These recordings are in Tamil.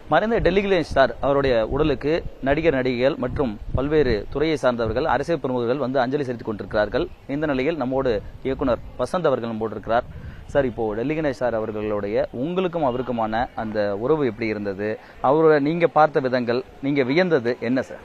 மறைந்த டெல்லிகிலே ஸ்டார் அவருடைய உடலுக்கு நடிகர் நடிகைகள் மற்றும் பல்வேறு துறையை சார்ந்தவர்கள் அரசியல் பிரமுகர்கள் வந்து அஞ்சலி செலுத்திக் கொண்டிருக்கிறார்கள் இந்த நிலையில் நம்மோடு இயக்குனர் வசந்த் அவர்கள் நம்மோடு இருக்கிறார் சார் இப்போ டெல்லி கணேஷ் சார் அவர்களுடைய உங்களுக்கும் அவருக்குமான அந்த உறவு எப்படி இருந்தது அவரோட நீங்க பார்த்த விதங்கள் நீங்க வியந்தது என்ன சார்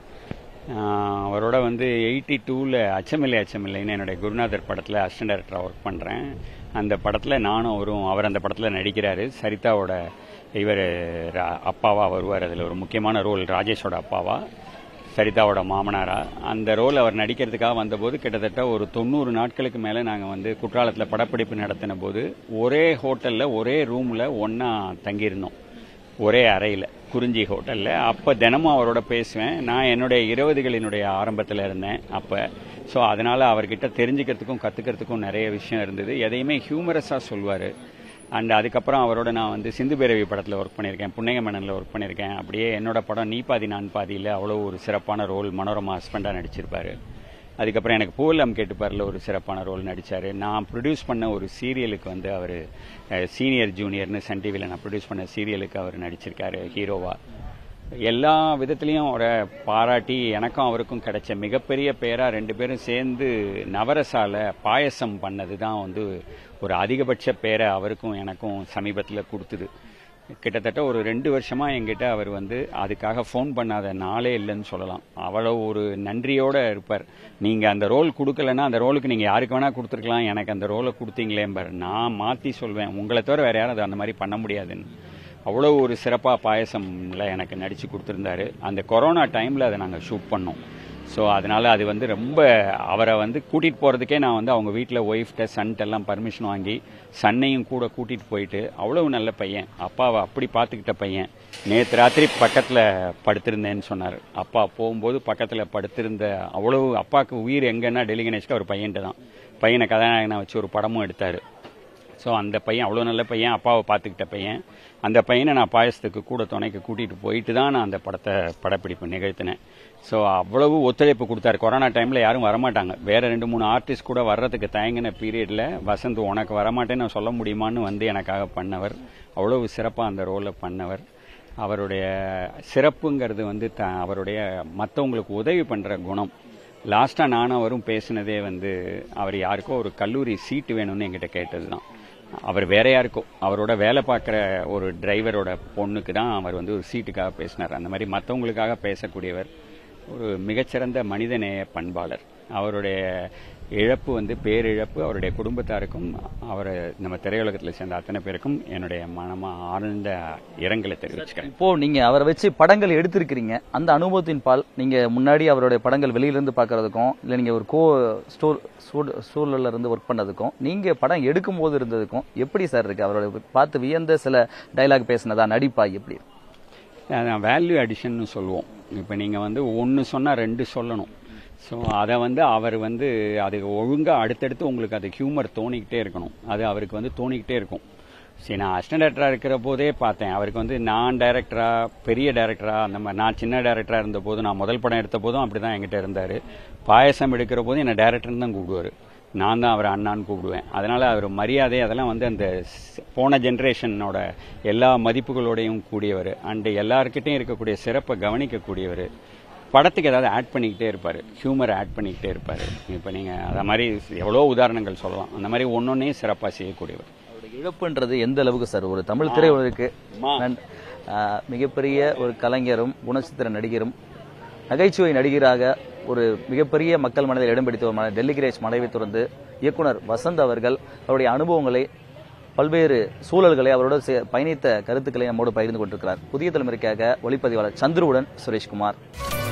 ஆஹ் அவரோட வந்து எயிட்டி டூவில் அச்சமில்லை அச்சமில்லைன்னு என்னுடைய குருநாதர் படத்தில் அசிஸ்டன்ட் டைரக்டராக ஒர்க் பண்ணுறேன் அந்த படத்தில் நானும் அவரும் அவர் அந்த படத்தில் நடிக்கிறாரு சரிதாவோட இவர் அப்பாவா வருவார் அதில் ஒரு முக்கியமான ரோல் ராஜேஷோட அப்பாவா சரிதாவோட மாமனாரா அந்த ரோல் அவர் நடிக்கிறதுக்காக வந்தபோது கிட்டத்தட்ட ஒரு தொண்ணூறு நாட்களுக்கு மேலே நாங்கள் வந்து குற்றாலத்தில் படப்பிடிப்பு நடத்தின போது ஒரே ஹோட்டலில் ஒரே ரூமில் ஒன்றா தங்கியிருந்தோம் ஒரே அறையில் குறிஞ்சி ஹோட்டலில் அப்போ தினமும் அவரோட பேசுவேன் நான் என்னுடைய இருபதுகளினுடைய ஆரம்பத்தில் இருந்தேன் அப்போ ஸோ அதனால் அவர்கிட்ட தெரிஞ்சுக்கிறதுக்கும் கற்றுக்கிறதுக்கும் நிறைய விஷயம் இருந்தது எதையுமே ஹியூமரஸாக சொல்லுவார் அண்ட் அதுக்கப்புறம் அவரோட நான் வந்து சிந்து பேரவி படத்தில் ஒர்க் பண்ணியிருக்கேன் புன்னைய மன்னனில் ஒர்க் பண்ணியிருக்கேன் அப்படியே என்னோட படம் நீ பாதி நான் பாதியில் அவ்வளோ ஒரு சிறப்பான ரோல் மனோரமா ஹஸ்பண்டாக நடிச்சிருப்பாரு அதுக்கப்புறம் எனக்கு பூவெல்லாம் கேட்டுப்பாரில் ஒரு சிறப்பான ரோல் நடித்தார் நான் ப்ரொடியூஸ் பண்ண ஒரு சீரியலுக்கு வந்து அவர் சீனியர் ஜூனியர்னு சன் டிவியில் நான் ப்ரொடியூஸ் பண்ண சீரியலுக்கு அவர் நடிச்சிருக்காரு ஹீரோவா எல்லா விதத்துலேயும் அவரை பாராட்டி எனக்கும் அவருக்கும் கிடைச்ச மிகப்பெரிய பேரா ரெண்டு பேரும் சேர்ந்து நவரசால பாயசம் பண்ணது தான் வந்து ஒரு அதிகபட்ச பேரை அவருக்கும் எனக்கும் சமீபத்தில் கொடுத்தது கிட்டத்தட்ட ஒரு ரெண்டு வருஷமா என்கிட்ட அவர் வந்து அதுக்காக ஃபோன் பண்ணாத நாளே இல்லைன்னு சொல்லலாம் அவ்வளோ ஒரு நன்றியோட இருப்பார் நீங்க அந்த ரோல் கொடுக்கலன்னா அந்த ரோலுக்கு நீங்க யாருக்கு வேணா கொடுத்துருக்கலாம் எனக்கு அந்த ரோலை கொடுத்தீங்களேம்பார் நான் மாத்தி சொல்வேன் உங்களை தவிர வேற யாரும் அதை அந்த மாதிரி பண்ண முடியாதுன்னு அவ்வளோ ஒரு சிறப்பாக பாயசம்ல எனக்கு நடிச்சு கொடுத்துருந்தாரு அந்த கொரோனா டைம்ல அதை நாங்கள் ஷூட் பண்ணோம் ஸோ அதனால அது வந்து ரொம்ப அவரை வந்து கூட்டிட்டு போறதுக்கே நான் வந்து அவங்க வீட்டில் ஒய்ஃப்ட்ட சன்ட்ட எல்லாம் பர்மிஷன் வாங்கி சன்னையும் கூட கூட்டிட்டு போயிட்டு அவ்வளவு நல்ல பையன் அப்பாவை அப்படி பார்த்துக்கிட்ட பையன் நேற்று ராத்திரி பக்கத்தில் படுத்திருந்தேன்னு சொன்னார் அப்பா போகும்போது பக்கத்தில் படுத்திருந்த அவ்வளவு அப்பாவுக்கு உயிர் எங்கன்னா டெல்லி கணேஷ்க்கு அவர் பையன்ட்டு தான் பையனை கதாநாயகனை வச்சு ஒரு படமும் எடுத்தாரு ஸோ அந்த பையன் அவ்வளோ நல்ல பையன் அப்பாவை பார்த்துக்கிட்ட பையன் அந்த பையனை நான் பாயசத்துக்கு கூட துணைக்கு கூட்டிகிட்டு போயிட்டு தான் நான் அந்த படத்தை படப்பிடிப்பு நிகழ்த்தினேன் ஸோ அவ்வளவு ஒத்துழைப்பு கொடுத்தாரு கொரோனா டைமில் யாரும் வரமாட்டாங்க வேற ரெண்டு மூணு ஆர்டிஸ்ட் கூட வர்றதுக்கு தயங்கின பீரியடில் வசந்த் உனக்கு வரமாட்டேன்னு நான் சொல்ல முடியுமான்னு வந்து எனக்காக பண்ணவர் அவ்வளவு சிறப்பாக அந்த ரோலை பண்ணவர் அவருடைய சிறப்புங்கிறது வந்து த அவருடைய மற்றவங்களுக்கு உதவி பண்ணுற குணம் லாஸ்ட்டாக நானும் அவரும் பேசினதே வந்து அவர் யாருக்கோ ஒரு கல்லூரி சீட்டு வேணும்னு என்கிட்ட கேட்டது தான் அவர் வேற யாருக்கோ அவரோட வேலை பார்க்குற ஒரு டிரைவரோட பொண்ணுக்கு தான் அவர் வந்து ஒரு சீட்டுக்காக பேசினார் அந்த மாதிரி மற்றவங்களுக்காக பேசக்கூடியவர் ஒரு மிகச்சிறந்த மனிதநேய பண்பாளர் அவருடைய இழப்பு வந்து பேரிழப்பு அவருடைய குடும்பத்தாருக்கும் அவரை நம்ம திரையுலகத்தில் சேர்ந்த அத்தனை பேருக்கும் என்னுடைய மனமா ஆழ்ந்த இரங்கலை தெரிவிச்சுக்கிறேன் இப்போ நீங்க அவரை வச்சு படங்கள் எடுத்திருக்கிறீங்க அந்த அனுபவத்தின் பால் நீங்க முன்னாடி அவருடைய படங்கள் வெளியில இருந்து பார்க்கறதுக்கும் இல்ல நீங்க ஒரு கோ ஸ்டோர் சூழல்ல இருந்து ஒர்க் பண்ணதுக்கும் நீங்க படம் எடுக்கும் போது இருந்ததுக்கும் எப்படி சார் இருக்கு அவரோட பார்த்து வியந்த சில டைலாக் பேசினதா நடிப்பா எப்படி வேல்யூ அடிஷன்னு சொல்லுவோம் இப்போ நீங்கள் வந்து ஒன்று சொன்னால் ரெண்டு சொல்லணும் ஸோ அதை வந்து அவர் வந்து அது ஒழுங்காக அடுத்தடுத்து உங்களுக்கு அது ஹியூமர் தோணிக்கிட்டே இருக்கணும் அது அவருக்கு வந்து தோணிக்கிட்டே இருக்கும் சரி நான் அசிஸ்டன்ட் டேரக்டராக இருக்கிற போதே பார்த்தேன் அவருக்கு வந்து நான் டைரக்டரா பெரிய டைரக்டரா அந்த மாதிரி நான் சின்ன டைரக்டராக இருந்த போது நான் முதல் படம் எடுத்த போதும் அப்படி தான் என்கிட்ட இருந்தார் பாயசம் எடுக்கிற போதும் என்னை டைரக்டர்னு தான் கூப்பிடுவார் நான் தான் அவர் அண்ணான்னு கூப்பிடுவேன் அதனால அவர் மரியாதை அதெல்லாம் வந்து அந்த ஸ்- போன ஜென்ரேஷனோட எல்லா மதிப்புகளோடையும் கூடியவர் அண்ட் எல்லாருக்கிட்டையும் இருக்கக்கூடிய சிறப்பை கவனிக்கக்கூடியவர் படத்துக்கு ஏதாவது ஆட் பண்ணிக்கிட்டே இருப்பார் ஹியூமர் ஆட் பண்ணிக்கிட்டே இருப்பார் இப்போ நீங்கள் அதை மாதிரி எவ்வளோ உதாரணங்கள் சொல்லலாம் அந்த மாதிரி ஒன்னொன்னையும் சிறப்பாக செய்யக்கூடியவர் அவருடைய இழப்புன்றது எந்த அளவுக்கு சார் ஒரு தமிழ் திரையுலகிற்கு அம்மா. நன்- ஆஹ், மிகப்பெரிய ஒரு கலைஞரும் குணச்சித்திர நடிகரும் நகைச்சுவை நடிகராக ஒரு மிகப்பெரிய மக்கள் மனதில் இடம் பிடித்தவருமான டெல்லி கிரேஷ் மனைவி துறந்து இயக்குனர் வசந்த் அவர்கள் அவருடைய அனுபவங்களை பல்வேறு சூழல்களை அவரோட சே- பயணித்த கருத்துக்களை நம்மோடு பகிர்ந்து கொண்டிருக்கிறார் புதிய தலைமுறைக்காக ஒளிப்பதிவாளர் சந்துருவுடன் சுரேஷ்குமார்